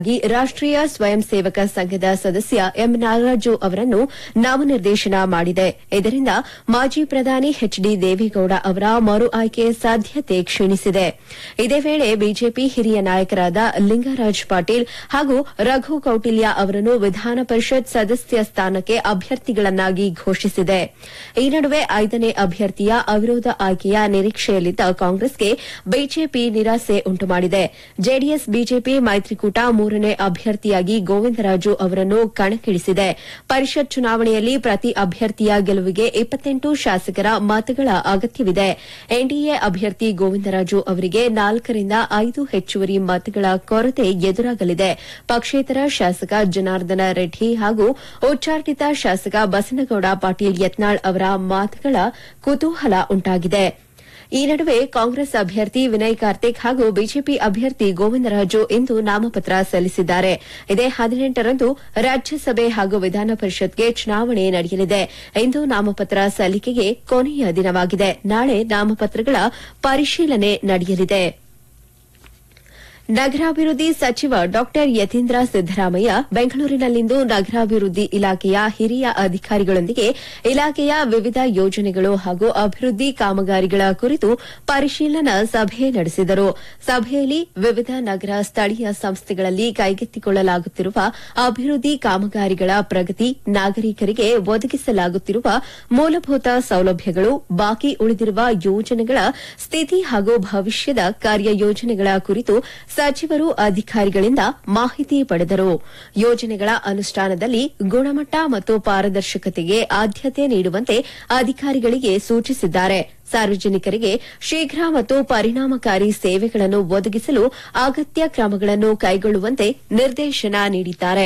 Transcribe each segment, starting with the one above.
ಗಿ ರಾಷ್ಟ್ರೀಯ ಸ್ವಯಂ ಸೇವಕ ಸಂಘದ ಸದಸ್ಯ ಎಂ ನಾಗರಾಜು ಅವರನ್ನು ನಾಮನಿರ್ದೇಶನ ಮಾಡಿದೆ ಇದರಿಂದ ಮಾಜಿ ಪ್ರಧಾನಿ ಎಚ್ ಡಿ ದೇವೇಗೌಡ ಅವರ ಮರು ಆಯ್ಕೆ ಸಾಧ್ಯತೆ ಕ್ಷೀಣಿಸಿದೆ ಇದೇ ವೇಳೆ ಬಿಜೆಪಿ ಹಿರಿಯ ನಾಯಕರಾದ ಲಿಂಗರಾಜ್ ಪಾಟೀಲ್ ಹಾಗೂ ರಘು ಕೌಟಿಲ್ಯ ಅವರನ್ನು ವಿಧಾನ ಪರಿಷತ್ ಸದಸ್ಯ ಸ್ಥಾನಕ್ಕೆ ಅಭ್ಯರ್ಥಿಗಳನ್ನಾಗಿ ಘೋಷಿಸಿದೆ ಈ ನಡುವೆ ಐದನೇ ಅಭ್ಯರ್ಥಿಯ ಅವಿರೋಧ ಆಯ್ಕೆಯ ನಿರೀಕ್ಷೆಯಲ್ಲಿದ್ದ ಕಾಂಗ್ರೆಸ್ಗೆ ಬಿಜೆಪಿ ನಿರಾಸೆ ಉಂಟುಮಾಡಿದೆ ಜೆಡಿಎಸ್ ಬಿಜೆಪಿ ಮೈತ್ರಿಕೂಟ ಮೂರನೇ ಅಭ್ಯರ್ಥಿಯಾಗಿ ಗೋವಿಂದರಾಜು ಅವರನ್ನು ಕಣಕ್ಕಿಳಿಸಿದೆ ಪರಿಷತ್ ಚುನಾವಣೆಯಲ್ಲಿ ಪ್ರತಿ ಅಭ್ಯರ್ಥಿಯ ಗೆಲುವಿಗೆ ಇಪ್ಪತ್ತೆಂಟು ಶಾಸಕರ ಮತಗಳ ಅಗತ್ಯವಿದೆ ಎನ್ಡಿಎ ಅಭ್ಯರ್ಥಿ ಗೋವಿಂದರಾಜು ಅವರಿಗೆ ನಾಲ್ಕರಿಂದ ಐದು ಹೆಚ್ಚುವರಿ ಮತಗಳ ಕೊರತೆ ಎದುರಾಗಲಿದೆ ಪಕ್ಷೇತರ ಶಾಸಕ ಜನಾರ್ದನ ರೆಡ್ಡಿ ಹಾಗೂ ಉಚ್ಚಾಟಿತ ಶಾಸಕ ಬಸನಗೌಡ ಪಾಟೀಲ್ ಯತ್ನಾಳ್ ಅವರ ಮಾತುಗಳ ಕುತೂಹಲ ಉಂಟಾಗಿದೆ ಈ ನಡುವೆ ಕಾಂಗ್ರೆಸ್ ಅಭ್ಯರ್ಥಿ ವಿನಯ್ ಕಾರ್ತಿಕ್ ಹಾಗೂ ಬಿಜೆಪಿ ಅಭ್ಯರ್ಥಿ ಗೋವಿಂದರಾಜು ಇಂದು ನಾಮಪತ್ರ ಸಲ್ಲಿಸಿದ್ದಾರೆ ಇದೇ ಹದಿನೆಂಟರಂದು ರಾಜ್ಯಸಭೆ ಹಾಗೂ ವಿಧಾನ ಪರಿಷತ್ಗೆ ಚುನಾವಣೆ ನಡೆಯಲಿದೆ ಇಂದು ನಾಮಪತ್ರ ಸಲ್ಲಿಕೆಗೆ ಕೊನೆಯ ದಿನವಾಗಿದೆ ನಾಳೆ ನಾಮಪತ್ರಗಳ ಪರಿಶೀಲನೆ ನಡೆಯಲಿದೆ ನಗರಾಭಿವೃದ್ಧಿ ಸಚಿವ ಡಾ ಯತೀಂದ್ರ ಸಿದ್ದರಾಮಯ್ಯ ಬೆಂಗಳೂರಿನಲ್ಲಿಂದು ನಗರಾಭಿವೃದ್ಧಿ ಇಲಾಖೆಯ ಹಿರಿಯ ಅಧಿಕಾರಿಗಳೊಂದಿಗೆ ಇಲಾಖೆಯ ವಿವಿಧ ಯೋಜನೆಗಳು ಹಾಗೂ ಅಭಿವೃದ್ಧಿ ಕಾಮಗಾರಿಗಳ ಕುರಿತು ಪರಿಶೀಲನಾ ಸಭೆ ನಡೆಸಿದರು ಸಭೆಯಲ್ಲಿ ವಿವಿಧ ನಗರ ಸ್ಥಳೀಯ ಸಂಸ್ಥೆಗಳಲ್ಲಿ ಕೈಗೆತ್ತಿಕೊಳ್ಳಲಾಗುತ್ತಿರುವ ಅಭಿವೃದ್ಧಿ ಕಾಮಗಾರಿಗಳ ಪ್ರಗತಿ ನಾಗರಿಕರಿಗೆ ಒದಗಿಸಲಾಗುತ್ತಿರುವ ಮೂಲಭೂತ ಸೌಲಭ್ಯಗಳು ಬಾಕಿ ಉಳಿದಿರುವ ಯೋಜನೆಗಳ ಸ್ಥಿತಿ ಹಾಗೂ ಭವಿಷ್ಯದ ಕಾರ್ಯಯೋಜನೆಗಳ ಕುರಿತು ಸಚಿವರು ಅಧಿಕಾರಿಗಳಿಂದ ಮಾಹಿತಿ ಪಡೆದರು ಯೋಜನೆಗಳ ಅನುಷ್ಠಾನದಲ್ಲಿ ಗುಣಮಟ್ಟ ಮತ್ತು ಪಾರದರ್ಶಕತೆಗೆ ಆದ್ಯತೆ ನೀಡುವಂತೆ ಅಧಿಕಾರಿಗಳಿಗೆ ಸೂಚಿಸಿದ್ದಾರೆ ಸಾರ್ವಜನಿಕರಿಗೆ ಶೀಘ್ರ ಮತ್ತು ಪರಿಣಾಮಕಾರಿ ಸೇವೆಗಳನ್ನು ಒದಗಿಸಲು ಅಗತ್ಯ ಕ್ರಮಗಳನ್ನು ಕೈಗೊಳ್ಳುವಂತೆ ನಿರ್ದೇಶನ ನೀಡಿದ್ದಾರೆ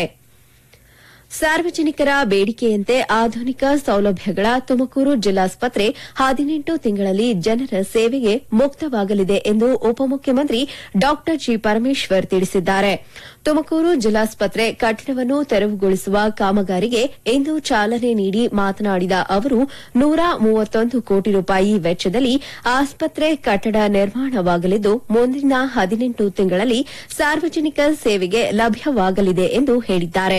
ಸಾರ್ವಜನಿಕರ ಬೇಡಿಕೆಯಂತೆ ಆಧುನಿಕ ಸೌಲಭ್ಯಗಳ ತುಮಕೂರು ಜಿಲ್ಲಾಸ್ಪತ್ರೆ ಹದಿನೆಂಟು ತಿಂಗಳಲ್ಲಿ ಜನರ ಸೇವೆಗೆ ಮುಕ್ತವಾಗಲಿದೆ ಎಂದು ಉಪಮುಖ್ಯಮಂತ್ರಿ ಡಾ ಜಿ ಪರಮೇಶ್ವರ್ ತಿಳಿಸಿದ್ದಾರೆ ತುಮಕೂರು ಜಿಲ್ಲಾಸ್ಪತ್ರೆ ಕಟ್ಟಡವನ್ನು ತೆರವುಗೊಳಿಸುವ ಕಾಮಗಾರಿಗೆ ಇಂದು ಚಾಲನೆ ನೀಡಿ ಮಾತನಾಡಿದ ಅವರು ನೂರ ಮೂವತ್ತೊಂದು ಕೋಟಿ ರೂಪಾಯಿ ವೆಚ್ಚದಲ್ಲಿ ಆಸ್ಪತ್ರೆ ಕಟ್ಟಡ ನಿರ್ಮಾಣವಾಗಲಿದ್ದು ಮುಂದಿನ ಹದಿನೆಂಟು ತಿಂಗಳಲ್ಲಿ ಸಾರ್ವಜನಿಕ ಸೇವೆಗೆ ಲಭ್ಯವಾಗಲಿದೆ ಎಂದು ಹೇಳಿದ್ದಾರೆ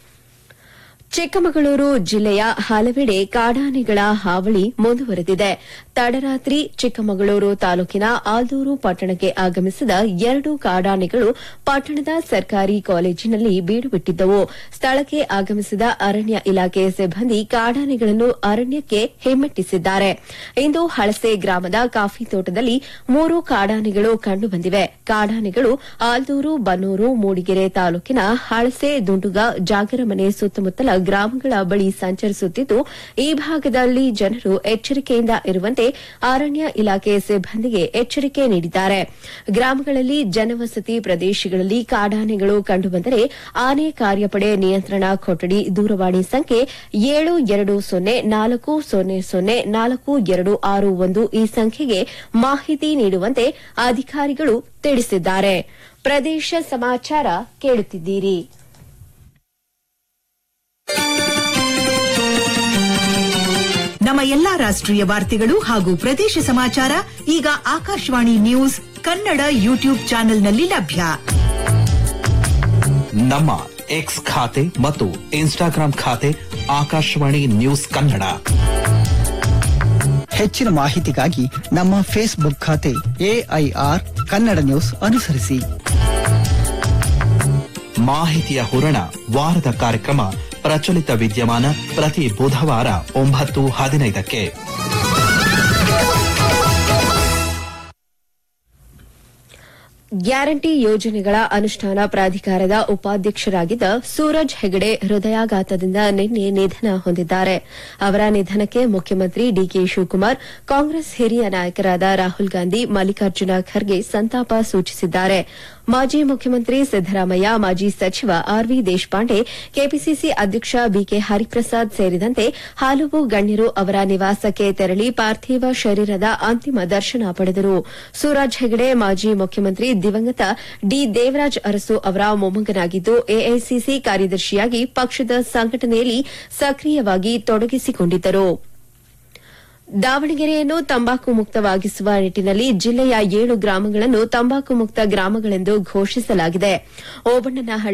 ಚಿಕ್ಕಮಗಳೂರು ಜಿಲ್ಲೆಯ ಹಲವೆಡೆ ಕಾಡಾನೆಗಳ ಹಾವಳಿ ಮುಂದುವರೆದಿದೆ ತಡರಾತ್ರಿ ಚಿಕ್ಕಮಗಳೂರು ತಾಲೂಕಿನ ಆಲ್ದೂರು ಪಟ್ಟಣಕ್ಕೆ ಆಗಮಿಸಿದ ಎರಡು ಕಾಡಾನೆಗಳು ಪಟ್ಟಣದ ಸರ್ಕಾರಿ ಕಾಲೇಜಿನಲ್ಲಿ ಬೀಡುಬಿಟ್ಟಿದ್ದವು ಸ್ಥಳಕ್ಕೆ ಆಗಮಿಸಿದ ಅರಣ್ಯ ಇಲಾಖೆ ಸಿಬ್ಬಂದಿ ಕಾಡಾನೆಗಳನ್ನು ಅರಣ್ಯಕ್ಕೆ ಹಿಮ್ಮೆಟ್ಟಿಸಿದ್ದಾರೆ ಇಂದು ಹಳಸೆ ಗ್ರಾಮದ ಕಾಫಿ ತೋಟದಲ್ಲಿ ಮೂರು ಕಾಡಾನೆಗಳು ಕಂಡುಬಂದಿವೆ ಕಾಡಾನೆಗಳು ಆಲ್ದೂರು ಬನ್ನೂರು ಮೂಡಿಗೆರೆ ತಾಲೂಕಿನ ಹಳಸೆ ದುಂಡುಗ ಜಾಗರಮನೆ ಸುತ್ತಮುತ್ತಲ ಗ್ರಾಮಗಳ ಬಳಿ ಸಂಚರಿಸುತ್ತಿದ್ದು ಈ ಭಾಗದಲ್ಲಿ ಜನರು ಎಚ್ಚರಿಕೆಯಿಂದ ಇರುವಂತೆ ಅರಣ್ಯ ಇಲಾಖೆ ಸಿಬ್ಬಂದಿಗೆ ಎಚ್ಚರಿಕೆ ನೀಡಿದ್ದಾರೆ ಗ್ರಾಮಗಳಲ್ಲಿ ಜನವಸತಿ ಪ್ರದೇಶಗಳಲ್ಲಿ ಕಾಡಾನೆಗಳು ಕಂಡುಬಂದರೆ ಆನೆ ಕಾರ್ಯಪಡೆ ನಿಯಂತ್ರಣ ಕೊಠಡಿ ದೂರವಾಣಿ ಸಂಖ್ಯೆ ಏಳು ಎರಡು ಸೊನ್ನೆ ನಾಲ್ಕು ಸೊನ್ನೆ ಸೊನ್ನೆ ನಾಲ್ಕು ಎರಡು ಆರು ಒಂದು ಈ ಸಂಖ್ಯೆಗೆ ಮಾಹಿತಿ ನೀಡುವಂತೆ ಅಧಿಕಾರಿಗಳು ತಿಳಿಸಿದ್ದಾರೆ ಪ್ರದೇಶ ಸಮಾಚಾರ ಕೇಳುತ್ತಿದ್ದೀರಿ ನಮ್ಮ ಎಲ್ಲಾ ರಾಷ್ಟ್ರೀಯ ವಾರ್ತೆಗಳು ಹಾಗೂ ಪ್ರದೇಶ ಸಮಾಚಾರ ಈಗ ಆಕಾಶವಾಣಿ ನ್ಯೂಸ್ ಕನ್ನಡ ಯೂಟ್ಯೂಬ್ ಚಾನೆಲ್ನಲ್ಲಿ ಲಭ್ಯ ನಮ್ಮ ಎಕ್ಸ್ ಖಾತೆ ಮತ್ತು ಇನ್ಸ್ಟಾಗ್ರಾಂ ಖಾತೆ ಆಕಾಶವಾಣಿ ನ್ಯೂಸ್ ಕನ್ನಡ ಹೆಚ್ಚಿನ ಮಾಹಿತಿಗಾಗಿ ನಮ್ಮ ಫೇಸ್ಬುಕ್ ಖಾತೆ ಎಐಆರ್ ಕನ್ನಡ ನ್ಯೂಸ್ ಅನುಸರಿಸಿ ಮಾಹಿತಿಯ ಹೂರಣ ವಾರದ ಕಾರ್ಯಕ್ರಮ ಪ್ರಚಲಿತ ವಿದ್ಯಮಾನ ಪ್ರತಿ ಬುಧವಾರ ಒಂಬತ್ತು ಹದಿನೈದಕ್ಕೆ ಗ್ಯಾರಂಟಿ ಯೋಜನೆಗಳ ಅನುಷ್ಠಾನ ಪ್ರಾಧಿಕಾರದ ಉಪಾಧ್ಯಕ್ಷರಾಗಿದ್ದ ಸೂರಜ್ ಹೆಗಡೆ ಹೃದಯಾಘಾತದಿಂದ ನಿನ್ನೆ ನಿಧನ ಹೊಂದಿದ್ದಾರೆ ಅವರ ನಿಧನಕ್ಕೆ ಮುಖ್ಯಮಂತ್ರಿ ಡಿಕೆ ಶಿವಕುಮಾರ್ ಕಾಂಗ್ರೆಸ್ ಹಿರಿಯ ನಾಯಕರಾದ ರಾಹುಲ್ ಗಾಂಧಿ ಮಲ್ಲಿಕಾರ್ಜುನ ಖರ್ಗೆ ಸಂತಾಪ ಸೂಚಿಸಿದ್ದಾರೆ ಮಾಜಿ ಮುಖ್ಯಮಂತ್ರಿ ಸಿದ್ದರಾಮಯ್ಯ ಮಾಜಿ ಸಚಿವ ಆರ್ವಿ ದೇಶಪಾಂಡೆ ಕೆಪಿಸಿಸಿ ಅಧ್ಯಕ್ಷ ಬಿಕೆ ಹರಿಪ್ರಸಾದ್ ಸೇರಿದಂತೆ ಹಲವು ಗಣ್ಯರು ಅವರ ನಿವಾಸಕ್ಕೆ ತೆರಳಿ ಪಾರ್ಥಿವ ಶರೀರದ ಅಂತಿಮ ದರ್ಶನ ಪಡೆದರು ಸೂರಜ್ ಹೆಗಡೆ ಮಾಜಿ ಮುಖ್ಯಮಂತ್ರಿ ದಿವಂಗತ ಡಿ ದೇವರಾಜ್ ಅರಸು ಅವರ ಮೊಮ್ಮಗನಾಗಿದ್ದು ಎಐಸಿಸಿ ಕಾರ್ಯದರ್ಶಿಯಾಗಿ ಪಕ್ಷದ ಸಂಘಟನೆಯಲ್ಲಿ ಸಕ್ರಿಯವಾಗಿ ತೊಡಗಿಸಿಕೊಂಡಿದ್ದರು ದಾವಣಗೆರೆಯನ್ನು ತಂಬಾಕು ಮುಕ್ತವಾಗಿಸುವ ನಿಟ್ಟಿನಲ್ಲಿ ಜಿಲ್ಲೆಯ ಏಳು ಗ್ರಾಮಗಳನ್ನು ತಂಬಾಕು ಮುಕ್ತ ಗ್ರಾಮಗಳೆಂದು ಘೋಷಿಸಲಾಗಿದೆ ಓಬಣ್ಣನಹಳ್ಳಿ